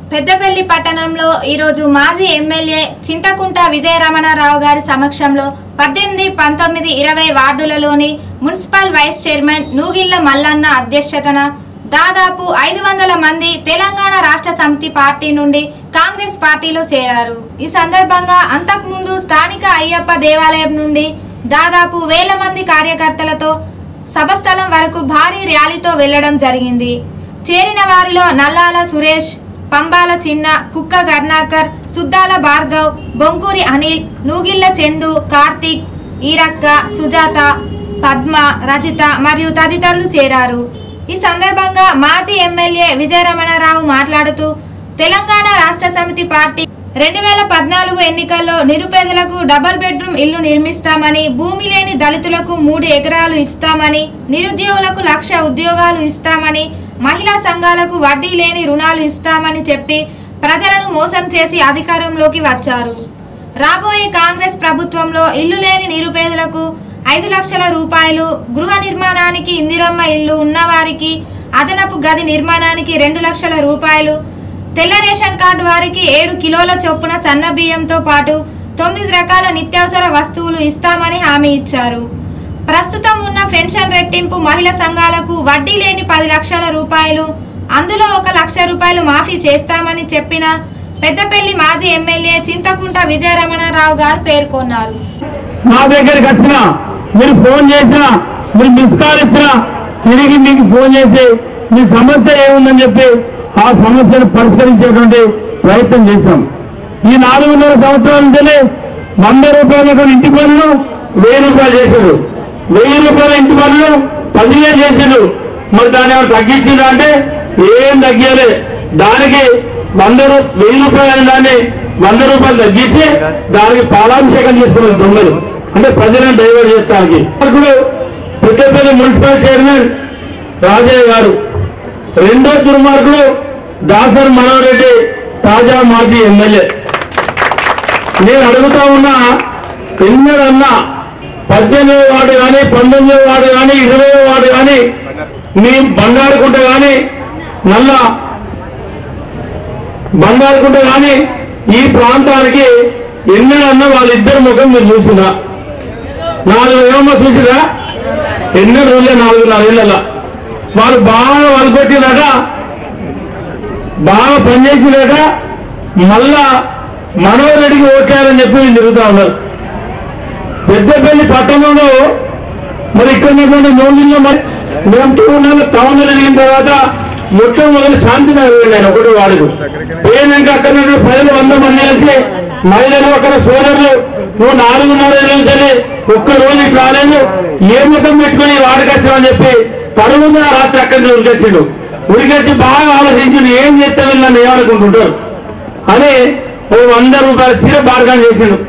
పెద్దపల్లి పట్టణంలో ఈరోజు మాజీ ఎమ్మెల్యే చింతకుంట విజయరమణారావు గారి సమక్షంలో పద్దెనిమిది పంతొమ్మిది ఇరవై వార్డులలోని municipal vice chairman Noogilla Mallanna అధ్యక్షతన దాదాపు ఐదు వందల మంది తెలంగాణ రాష్ట్ర సమితి పార్టీ నుండి కాంగ్రెస్ పార్టీలో చేరారు ఈ సందర్భంగా అంతకుముందు స్థానిక అయ్యప్ప దేవాలయం నుండి దాదాపు వేల మంది కార్యకర్తలతో సభస్థలం వరకు భారీ ర్యాలీతో వెళ్లడం జరిగింది చేరిన వారిలో నల్లాల సురేష్ పంబాల చిన్న కుక్క కర్ణాకర్ సుద్దాల భార్గవ్ బొంకూరి అనిల్ నూగిళ్ల చందు కార్తీక్ ఈరక్క సుజాత పద్మ రజిత మరియు తదితరులు చేరారు ఈ సందర్భంగా మాజీ ఎమ్మెల్యే విజయరమణారావు మాట్లాడుతూ తెలంగాణ రాష్ట్ర సమితి పార్టీ రెండు వేల పద్నాలుగు ఎన్నికల్లో నిరుపేదలకు డబుల్ బెడ్రూమ్ ఇల్లు నిర్మిస్తామని భూమి లేని దళితులకు మూడు ఎకరాలు ఇస్తామని నిరుద్యోగులకు లక్ష ఉద్యోగాలు ఇస్తామని మహిళా సంఘాలకు వడ్డీ లేని రుణాలు ఇస్తామని చెప్పి ప్రజలను మోసం చేసి అధికారంలోకి వచ్చారు రాబోయే కాంగ్రెస్ ప్రభుత్వంలో ఇల్లు లేని నిరుపేదలకు ఐదు లక్షల రూపాయలు గృహ నిర్మాణానికి ఇందిరమ్మ ఇల్లు ఉన్నవారికి అదనపు గది నిర్మాణానికి రెండు లక్షల రూపాయలు తెల్ల రేషన్ కార్డు వారికి ఏడు కిలోల చొప్పున సన్న బియ్యంతో పాటు తొమ్మిది రకాల నిత్యావసర వస్తువులు ఇస్తామని హామీ ఇచ్చారు ప్రస్తుతం ఉన్న పెన్షన్ రెట్టింపు మహిళా సంఘాలకు వడ్డీ లేని పది లక్షల రూపాయలు అందులో ఒక లక్ష రూపాయలు మాఫీ చేస్తామని చెప్పిన పెద్దపల్లి మాజీ ఎమ్మెల్యే చింతకుంట విజయరమణారావు గారు పేర్కొన్నారు నా దగ్గరికి వచ్చిన మీరు ఫోన్ చేసినా మీరు మిస్ కాల్ ఇచ్చినా తిరిగి మీకు ఫోన్ చేసి మీ సమస్య ఏముందని చెప్పి ఆ సమస్యను పరిష్కరించేటువంటి ప్రయత్నం చేశాం ఈ నాలుగున్నర సంవత్సరాల నుంచే వంద రూపాయలకు ఇంటి పనులు వెయ్యి రూపాయలు చేశారు వెయ్యి రూపాయల ఇంటి పనులు పదిహేను చేశారు మరి దాన్ని ఏమైనా తగ్గించిందా అంటే ఏం తగ్గియలే దానికి వంద రూ వెయ్యి రూపాయలు దాన్ని వంద రూపాయలు తగ్గించి దానికి పాలాభిషేకం చేస్తున్నారు దొంగలు అంటే ప్రజలను డైవర్ట్ చేస్తానికి ఇప్పుడు పెద్దపల్లి మున్సిపల్ చైర్మన్ రాజయ్య గారు రెండో దుర్మార్గుడు దాసర్ మనోహర్ రెడ్డి తాజా మాజీ ఎమ్మెల్యే నేను అడుగుతా ఉన్నా ఎన్నడన్నా పద్దెనిమిది వార్డు కానీ పంతొమ్మిది వార్డు కానీ ఇరవై వార్డు కానీ మీ బంగారుకుంట కానీ నల్ల బంగారుకుంట కానీ ఈ ప్రాంతానికి ఎన్నడన్నా వాళ్ళిద్దరి ముఖం మీరు చూసినా నాలుగు ఏమో చూసిరా ఎన్నో రోజులే నాలుగున్నర ఏళ్ళ వాళ్ళు బాగా వలకొట్టినాక బాగా పనిచేసినాక మళ్ళా మనోహర్ రెడ్డికి ఓట్లేయాలని చెప్పి వీళ్ళు తిరుగుతా ఉన్నారు పెద్దపల్లి పట్టణంలో మరి ఇక్కడ ఉన్నటువంటి నోందిలో మరి మేము టూ నెలలు టౌన్ జరిగిన తర్వాత మొట్టమొదటి శాంతి నగర్ వెళ్ళాను ఒకటి వాడుకు పోయినాక అక్కడ నుండి ప్రజలు వంద మంది కలిసి మహిళలు అక్కడ సోదరులు నువ్వు నాలుగున్నర నుంచి ఒక్క రోజు ఇటు రాలేదు ఏ ముఖం పెట్టుకుని వాడికి వచ్చామని చెప్పి తరువుగా రాత్రి అక్కడి నుంచి ఉరికొచ్చిండు ఉరికొచ్చి బాగా ఆలోచించిండు ఏం చేస్తే వీళ్ళని ఏమనుకుంటుంటారు అని ఓ వంద రూపాయల చీర బార్గాన్ చేసిండు